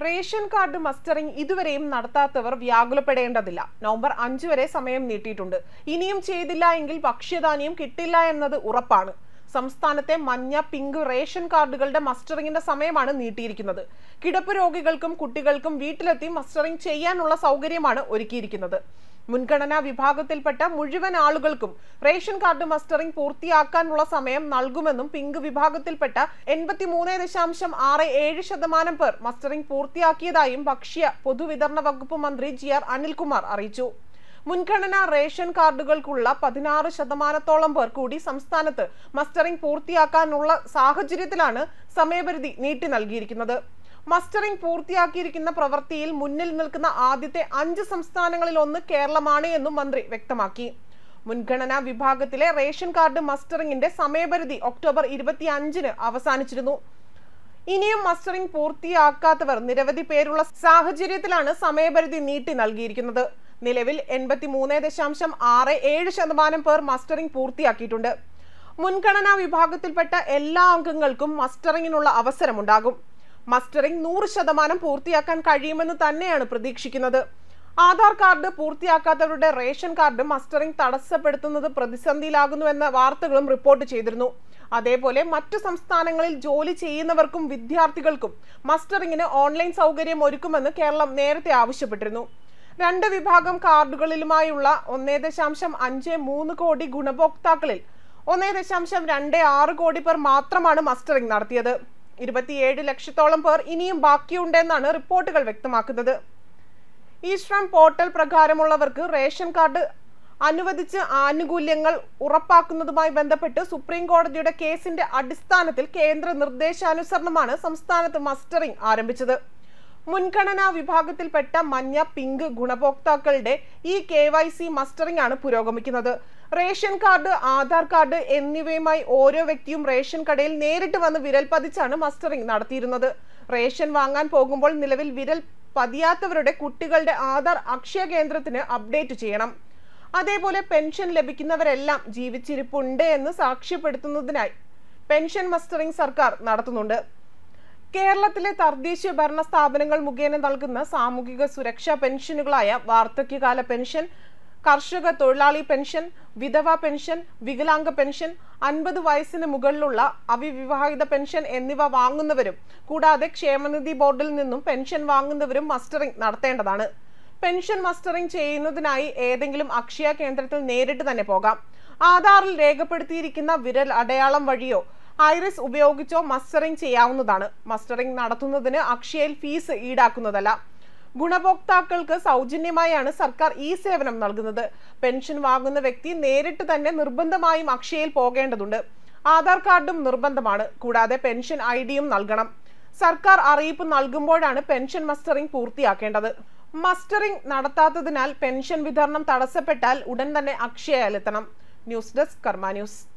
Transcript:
ration card mustering ഇതുവരെയും നടത്താത്തവർ വ്യാകുലപ്പെടേണ്ടതില്ല November അഞ്ച് വരെ സമയം നീട്ടിയിട്ടുണ്ട് ഇനിയും ചെയ്തില്ല എങ്കിൽ ഭക്ഷ്യധാന്യം കിട്ടില്ല എന്നത് ഉറപ്പാണ് സംസ്ഥാനത്തെ മഞ്ഞ പിങ്ക് റേഷൻ കാർഡുകളുടെ മസ്റ്ററിംഗിന്റെ സമയമാണ് നീട്ടിയിരിക്കുന്നത് കിടപ്പ് രോഗികൾക്കും കുട്ടികൾക്കും വീട്ടിലെത്തി മസ്റ്ററിംഗ് ചെയ്യാനുള്ള സൗകര്യമാണ് ഒരുക്കിയിരിക്കുന്നത് മുൻഗണനാ വിഭാഗത്തിൽപ്പെട്ട മുഴുവൻ ആളുകൾക്കും റേഷൻ കാർഡ് മസ്റ്ററിംഗ് പൂർത്തിയാക്കാനുള്ള സമയം നൽകുമെന്നും പിങ്ക് വിഭാഗത്തിൽപ്പെട്ട എൺപത്തിമൂന്ന് ദശാംശം ആറ് ഏഴ് ശതമാനം പേർ മസ്റ്ററിംഗ് പൂർത്തിയാക്കിയതായും ഭക്ഷ്യ പൊതുവിതരണ വകുപ്പ് മന്ത്രി ജി ആർ അനിൽകുമാർ അറിയിച്ചു മുൻഗണനാ റേഷൻ കാർഡുകൾക്കുള്ള പതിനാറ് ശതമാനത്തോളം പേർ കൂടി സംസ്ഥാനത്ത് മസ്റ്ററിംഗ് പൂർത്തിയാക്കാനുള്ള സാഹചര്യത്തിലാണ് സമയപരിധി നീട്ടി നൽകിയിരിക്കുന്നത് മസ്റ്ററിംഗ് പൂർത്തിയാക്കിയിരിക്കുന്ന പ്രവൃത്തിയിൽ മുന്നിൽ നിൽക്കുന്ന ആദ്യത്തെ അഞ്ച് സംസ്ഥാനങ്ങളിൽ ഒന്ന് കേരളമാണ് എന്നും മന്ത്രി വ്യക്തമാക്കി മുൻഗണനാ വിഭാഗത്തിലെ റേഷൻ കാർഡ് മസ്റ്ററിംഗിന്റെ സമയപരിധി ഒക്ടോബർ ഇരുപത്തി അഞ്ചിന് അവസാനിച്ചിരുന്നു ഇനിയും മസ്റ്ററിംഗ് പൂർത്തിയാക്കാത്തവർ നിരവധി പേരുള്ള സാഹചര്യത്തിലാണ് സമയപരിധി നീട്ടി നൽകിയിരിക്കുന്നത് നിലവിൽ എൺപത്തി മൂന്ന് ദശാംശം ആറ് ഏഴ് ശതമാനം പേർ മസ്റ്ററിംഗ് പൂർത്തിയാക്കിയിട്ടുണ്ട് മുൻഗണനാ വിഭാഗത്തിൽപ്പെട്ട എല്ലാ അംഗങ്ങൾക്കും മസ്റ്ററിംഗിനുള്ള അവസരമുണ്ടാകും മസ്റ്ററിംഗ് നൂറ് ശതമാനം പൂർത്തിയാക്കാൻ കഴിയുമെന്ന് തന്നെയാണ് പ്രതീക്ഷിക്കുന്നത് ആധാർ കാർഡ് പൂർത്തിയാക്കാത്തവരുടെ റേഷൻ കാർഡ് മസ്റ്ററിംഗ് തടസ്സപ്പെടുത്തുന്നത് പ്രതിസന്ധിയിലാകുന്നുവെന്ന വാർത്തകളും റിപ്പോർട്ട് ചെയ്തിരുന്നു അതേപോലെ മറ്റു സംസ്ഥാനങ്ങളിൽ ജോലി ചെയ്യുന്നവർക്കും വിദ്യാർത്ഥികൾക്കും മസ്റ്ററിംഗിന് ഓൺലൈൻ സൗകര്യം ഒരുക്കുമെന്ന് കേരളം നേരത്തെ ആവശ്യപ്പെട്ടിരുന്നു രണ്ട് വിഭാഗം കാർഡുകളിലുമായുള്ള ഒന്നേ ദശാംശം അഞ്ച് മൂന്ന് കോടി ഗുണഭോക്താക്കളിൽ ഒന്നേ ദശാംശം രണ്ട് ആറ് കോടി പേർ മാത്രമാണ് മസ്റ്ററിംഗ് നടത്തിയത് ഇരുപത്തിയേഴ് ലക്ഷത്തോളം പേർ ഇനിയും ബാക്കിയുണ്ടെന്നാണ് റിപ്പോർട്ടുകൾ വ്യക്തമാക്കുന്നത് ഈ ശ്രം പോർട്ടൽ പ്രകാരമുള്ളവർക്ക് റേഷൻ കാർഡ് അനുവദിച്ച് ആനുകൂല്യങ്ങൾ ഉറപ്പാക്കുന്നതുമായി ബന്ധപ്പെട്ട് സുപ്രീം കോടതിയുടെ കേസിന്റെ അടിസ്ഥാനത്തിൽ കേന്ദ്ര നിർദ്ദേശാനുസരണമാണ് സംസ്ഥാനത്ത് മസ്റ്ററിംഗ് ആരംഭിച്ചത് മുൻഗണനാ വിഭാഗത്തിൽപ്പെട്ട മഞ്ഞ പിങ്ക് ഗുണഭോക്താക്കളുടെ ഈ കെ വൈ സി മസ്റ്ററിംഗ് ആണ് പുരോഗമിക്കുന്നത് റേഷൻ കാർഡ് ആധാർ കാർഡ് എന്നിവയുമായി ഓരോ വ്യക്തിയും റേഷൻ കടയിൽ നേരിട്ട് വന്ന് വിരൽ പതിച്ചാണ് മസ്റ്ററിംഗ് നടത്തിയിരുന്നത് റേഷൻ വാങ്ങാൻ പോകുമ്പോൾ നിലവിൽ വിരൽ പതിയാത്തവരുടെ കുട്ടികളുടെ ആധാർ അക്ഷയ കേന്ദ്രത്തിന് അപ്ഡേറ്റ് ചെയ്യണം അതേപോലെ പെൻഷൻ ലഭിക്കുന്നവരെല്ലാം ജീവിച്ചിരിപ്പുണ്ട് എന്ന് സാക്ഷ്യപ്പെടുത്തുന്നതിനായി പെൻഷൻ മസ്റ്ററിംഗ് സർക്കാർ നടത്തുന്നുണ്ട് കേരളത്തിലെ തദ്ദേശീയ ഭരണ സ്ഥാപനങ്ങൾ മുഖേന നൽകുന്ന സാമൂഹിക സുരക്ഷാ പെൻഷനുകളായ വാർദ്ധക്യകാല പെൻഷൻ കർഷക തൊഴിലാളി പെൻഷൻ വിധവ പെൻഷൻ വികലാംഗ പെൻഷൻ അൻപത് വയസ്സിന് മുകളിലുള്ള അവിവിവാഹിത പെൻഷൻ എന്നിവ വാങ്ങുന്നവരും കൂടാതെ ക്ഷേമനിധി ബോർഡിൽ നിന്നും പെൻഷൻ വാങ്ങുന്നവരും മസ്റ്ററിംഗ് നടത്തേണ്ടതാണ് പെൻഷൻ മസ്റ്ററിംഗ് ചെയ്യുന്നതിനായി ഏതെങ്കിലും അക്ഷയ കേന്ദ്രത്തിൽ നേരിട്ട് തന്നെ പോകാം ആധാറിൽ രേഖപ്പെടുത്തിയിരിക്കുന്ന വിരൽ അടയാളം വഴിയോ ഐറിസ് ഉപയോഗിച്ചോ മസ്റ്ററിംഗ് ചെയ്യാവുന്നതാണ് മസ്റ്ററിംഗ് നടത്തുന്നതിന് അക്ഷയയിൽ ഫീസ് ഈടാക്കുന്നതല്ല ഗുണഭോക്താക്കൾക്ക് സൗജന്യമായാണ് സർക്കാർ ഈ സേവനം നൽകുന്നത് പെൻഷൻ വാങ്ങുന്ന വ്യക്തി നേരിട്ട് തന്നെ നിർബന്ധമായും അക്ഷയയിൽ പോകേണ്ടതുണ്ട് ആധാർ കാർഡും നിർബന്ധമാണ് കൂടാതെ പെൻഷൻ ഐ ഡിയും നൽകണം സർക്കാർ അറിയിപ്പ് നൽകുമ്പോഴാണ് പെൻഷൻ മസ്റ്ററിംഗ് പൂർത്തിയാക്കേണ്ടത് മസ്റ്ററിംഗ് നടത്താത്തതിനാൽ പെൻഷൻ വിതരണം തടസ്സപ്പെട്ടാൽ ഉടൻ തന്നെ അക്ഷയയിലെത്തണം ന്യൂസ് ഡെസ്ക് കർമ്മ ന്യൂസ്